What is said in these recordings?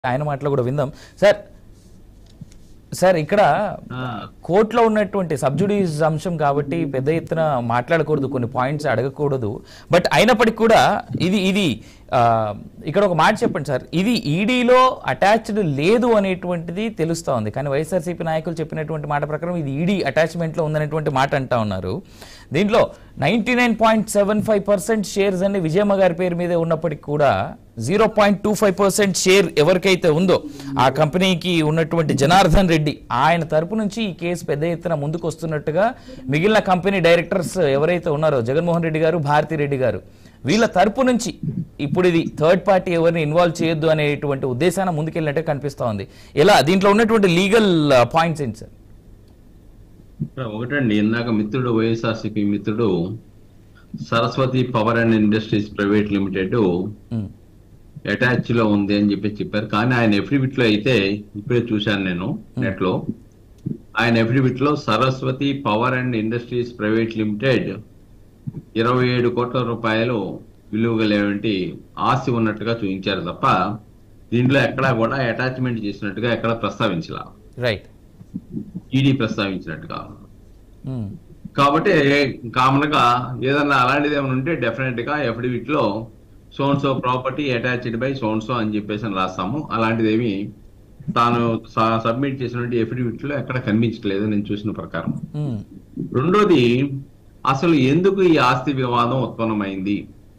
ఆయన మాటలు కూడా విందాం సార్ సార్ ఇక్కడ కోర్టులో ఉన్నటువంటి సబ్జుడీస్ అంశం కాబట్టి పెద్ద ఎత్తున మాట్లాడకూడదు కొన్ని పాయింట్స్ అడగకూడదు బట్ అయినప్పటికీ కూడా ఇది ఇది ఆ, ఇక్కడ ఒక మాట చెప్పండి సార్ ఇది ఈడీలో అటాచ్డ్ లేదు అనేటువంటిది తెలుస్తా ఉంది కానీ వైఎస్ఆర్సీపీ నాయకులు చెప్పినటువంటి మాట ప్రకారం ఇది ఈడీ అటాచ్మెంట్లో ఉందనేటువంటి మాట అంటా ఉన్నారు దీంట్లో ninety nine point seven five percent shares అన్ని విజయమ్మ గారి పేరు మీదే ఉన్నప్పటికీ కూడా zero point two five percent share ఎవరికైతే ఉందో ఆ కంపెనీకి ఉన్నటువంటి జనార్దన్ రెడ్డి ఆయన తరపు నుంచి ఈ కేసు పెద్ద ఎత్తున ముందుకు వస్తున్నట్టుగా మిగిలిన కంపెనీ డైరెక్టర్స్ ఎవరైతే ఉన్నారో జగన్మోహన్ రెడ్డి గారు భారతి రెడ్డి గారు వీళ్ళ తరపు నుంచి ఇప్పుడు ఇది థర్డ్ పార్టీ ఎవరిని ఇన్వాల్వ్ చేయొద్దు అనేటువంటి ఉద్దేశాన ముందుకెళ్ళినట్టే కనిపిస్తా ఉంది ఎలా దీంట్లో ఉన్నటువంటి లీగల్ పాయింట్స్ ఏంటి సార్ ఇక్కడ ఒకటండి ఇందాక మిత్రుడు వైఎస్ఆర్సీపీ మిత్రుడు Saraswati power and industries private limited um, attach లో ఉంది అని చెప్పి చెప్పారు కానీ ఆయన ఎఫిడవిట్ లో అయితే ఇప్పుడే చూశాను నేను నెట్ లో ఆయన ఎఫిడవిట్ లో Saraswati power and industries private limited ఇరవై ఏడు కోట్ల రూపాయలు విలువ గలేవంటి ఆస్తి ఉన్నట్టుగా చూపించారు తప్ప దీంట్లో ఎక్కడా కూడా అటాచ్మెంట్ చేసినట్టుగా ఎక్కడ ప్రస్తావించలా రైట్ ఈడీ ప్రస్తావించినట్టుగా ఉమ్, కాబట్టి కామన్ గా ఏదన్నా అలాంటిది ఏమైనా ఉంటే డెఫినెట్ గా ఎఫిడవిట్ లో సోన్సో ప్రాపర్టీ అటాచ్డ్ బై సోన్సో అని చెప్పేసి అని రాస్తాము అలాంటిది ఏమి తాను సబ్మిట్ చేసినటువంటి ఎఫిడవిట్ లో ఎక్కడ కనిపించట్లేదు నేను చూసిన ప్రకారం ఉమ్, రెండోది అసలు ఎందుకు ఈ ఆస్తి వివాదం ఉత్పన్నమైంది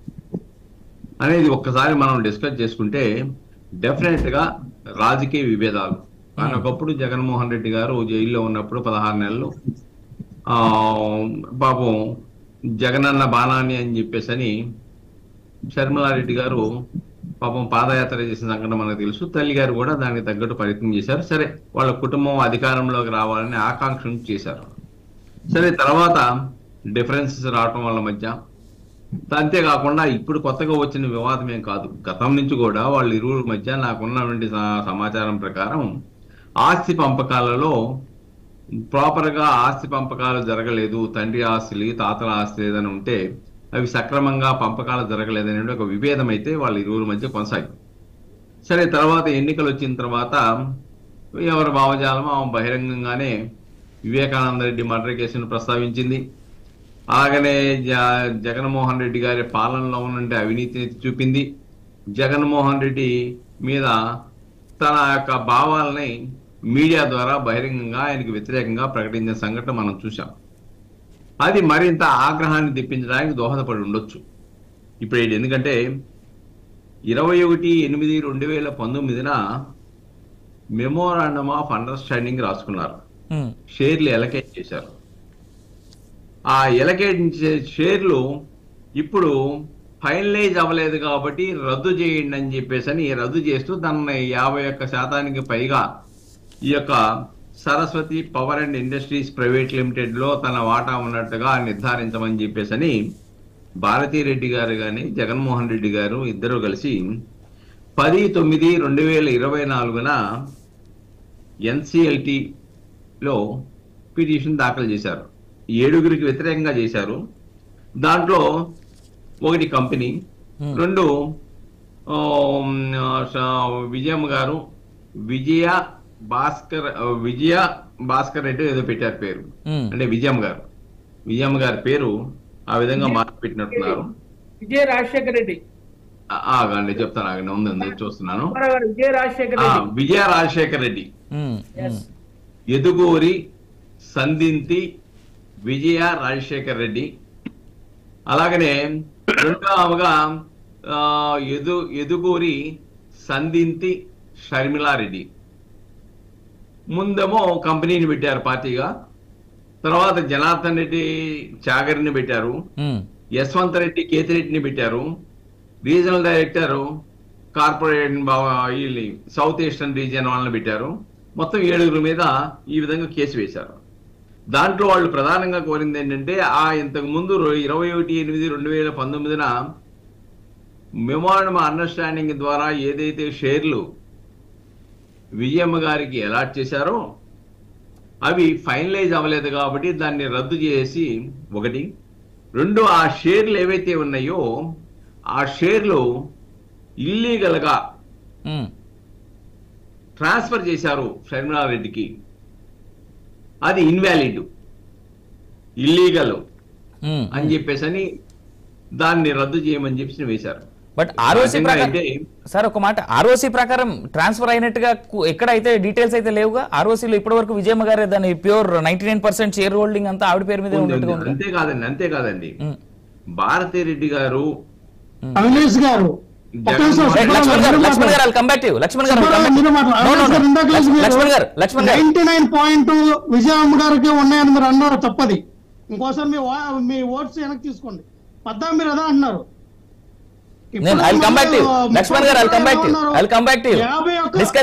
అనేది ఒక్కసారి మనం డిస్కస్ చేసుకుంటే డెఫినెట్ గా రాజకీయ విభేదాలు కానీ ఒకప్పుడు జగన్మోహన్ రెడ్డి గారు జైల్లో ఉన్నప్పుడు పదహారు నెలలు ఆ పాపం జగనన్న బాణాన్ని అని చెప్పేసి అని షర్మిలారెడ్డి గారు పాపం పాదయాత్ర చేసిన సంఘటన మనకు తెలుసు తల్లి గారు కూడా దానికి తగ్గట్టు ప్రయత్నం చేశారు సరే వాళ్ళ కుటుంబం అధికారంలోకి రావాలని ఆకాంక్ష చేశారు సరే తర్వాత డిఫరెన్సెస్ రావటం వాళ్ళ మధ్య అంతేకాకుండా ఇప్పుడు కొత్తగా వచ్చిన వివాదం ఏం కాదు గతం నుంచి కూడా వాళ్ళ ఇరువురి మధ్య నాకున్నటువంటి స- సమాచారం ప్రకారం ఆస్తి పంపకాలలో ప్రాపర్ గా ఆస్తి పంపకాలు జరగలేదు తండ్రి ఆస్తులు తాతల ఆస్తి ఏదైనా ఉంటే అవి సక్రమంగా పంపకాలు జరగలేదనే ఒక విభేదం అయితే వాళ్ళ ఇరువురి మధ్య కొనసాగింది సరే తర్వాత ఎన్నికలు వచ్చిన తర్వాత ఎవరి భావజాలం ఆమె బహిరంగంగానే వివేకానంద రెడ్డి మర్డర్ కేసును ప్రస్తావించింది అలాగనే జ- జగన్మోహన్ రెడ్డి గారి పాలనలో ఉన్నటువంటి అవినీతిని చూపింది జగన్మోహన్ రెడ్డి మీద తన యొక్క భావాలని మీడియా ద్వారా బహిరంగంగా ఆయనకు వ్యతిరేకంగా ప్రకటించిన సంఘటన మనం చూసాం అది మరింత ఆగ్రహాన్ని తెప్పించడానికి దోహదపడి ఉండొచ్చు ఇప్పుడు ఇది ఎందుకంటే ఇరవై ఒకటి ఎనిమిది రెండు వేల పంతొమ్మిదిన మెమోరాండమ్ ఆఫ్ అండర్స్టాండింగ్ రాసుకున్నారు ఉమ్, షేర్లు ఎలకేట్ చేశారు ఆ ఎలకేట్ చే- షేర్లు ఇప్పుడు ఫైనలైజ్ అవ్వలేదు కాబట్టి రద్దు చేయండి అని చెప్పేసి అని రద్దు చేస్తూ దాన్ని యాభై ఒక్క శాతానికి పైగా ఈ యొక్క Saraswati power and industries private limited లో తన వాటా ఉన్నట్టుగా నిర్ధారించమని చెప్పేసి అని భారతీరెడ్డి గారు కానీ జగన్మోహన్ రెడ్డి గారు ఇద్దరు కలిసి పది తొమ్మిది రెండు వేల ఇరవై నాలుగున ఎన్సిఎల్టి లో పిటిషన్ దాఖలు చేశారు ఏడుగురికి వ్యతిరేకంగా చేశారు దాంట్లో ఒకటి కంపెనీ Hmm. రెండు ఆ, స- విజయమ్మ గారు విజయ భాస్కర్ ఆ, విజయ భాస్కర్ రెడ్డి ఏదో పెట్టారు పేరు ఉమ్, అంటే విజయమ్మ గారు విజయమ్మ గారి పేరు ఆ విధంగా మార్చి పెట్టినట్టున్నారు విజయ రాజశేఖర రెడ్డి ఆ- ఆగండి చెప్తాను ఆగండి ఉంది ఉంది చూస్తున్నాను సుబ్బారావు గారు విజయ రాజశేఖర ఆ, రెడ్డి విజయ రాజశేఖర్ రెడ్డి ఉమ్, Yes. ఉమ్, ఎదుగూరి సంధింతి విజయ రాజశేఖర్ రెడ్డి అలాగనే రెండవగా ఆ, ఎదు ఎదుగూరి సంధింతి షర్మిలారెడ్డి ముందేమో కంపెనీని పెట్టారు పార్టీగా తర్వాత జనార్దన్ రెడ్డి చాగరిని పెట్టారు ఉమ్, యశ్వంత్ రెడ్డి కేతిరెడ్డిని పెట్టారు రీజనల్ డైరెక్టర్ కార్పొరేట్ బా- వీళ్ళని సౌత్ ఈస్టర్న్ రీజియన్ వాళ్ళని పెట్టారు మొత్తం ఏడుగురు మీద ఈ విధంగా కేసు వేశారు దాంట్లో వాళ్ళు ప్రధానంగా కోరింది ఏంటంటే ఆ ఇంతకు ముందు రో- ఇరవై ఒకటి ఎనిమిది రెండు వేల పంతొమ్మిదిన మెమోరండం అండర్స్టాండింగ్ ద్వారా ఏదైతే షేర్లు విజయమ్మ గారికి అలాట్ చేశారో అవి ఫైనలైజ్ అవ్వలేదు కాబట్టి దాన్ని రద్దు చేసి ఒకటి రెండు ఆ షేర్లు ఏవైతే ఉన్నాయో ఆ షేర్లు ఇల్లీగల్ గా ఉమ్, ట్రాన్స్ఫర్ చేశారు షర్మిలారెడ్డికి అది ఇన్వాలిడ్ ఇల్లీగల్ ఉమ్. అని చెప్పేసి అని దాన్ని రద్దు చేయమని చెప్పేసి వేశారు బట్ ఆర్ఓసి సహజంగా ప్రకారం అయితే సార్ ఒక మాట ఆర్ఓసి ప్రకారం ట్రాన్స్ఫర్ అయినట్టుగా కు- ఎక్కడైతే డీటెయిల్స్ అయితే లేవుగా ఆర్ఓసీలో ఇప్పటి వరకు విజయమ్మ గారే దాని pure ninety nine percent share holding అంతా ఆవిడ పేరు మీదే ఉంది, ఉన్నట్టుగా ఉంది. ఉంది అంతేకాదండి అంతేకాదండి ఉమ్. భారతీ రెడ్డి గారు అవినేష్ గారు ఒక్క నిమిషం, Right, సుబ్బారావు లక్ష్మణ్ గారు మీరు లక్ష్మణ్ గారు మాట్లాడండి. I'll come back to you. Laxman గారు I'll సుబ్బారావు come back- మీరు మాట్లాడండి. No, no, Avinesh no. గారు ఇందాక లేచి మీరు లక్ష్మణ్ గారు లక్ష్మణ్ గారు నైన్టీ నైన్ పాయింట్ విజయమ్మ గారికి ఉన్నాయని మీరు అన్నారు తప్పది ఇంకోసారి మీ వా- మీ ఓట్స్ వెనక్కి తీసుకోండి పద్దా మీరు అదే అంటున్నారు నేను ఐ కమ్ బ్యాక్ టు ఇప్పుడు లక్ష్మణ్ గారు ఐ కమ్ బ్యాక్ టు ఉన్నారు. ఐ కమ్ బ్యాక్ టు యాభై ఒక్క- డిస్కస్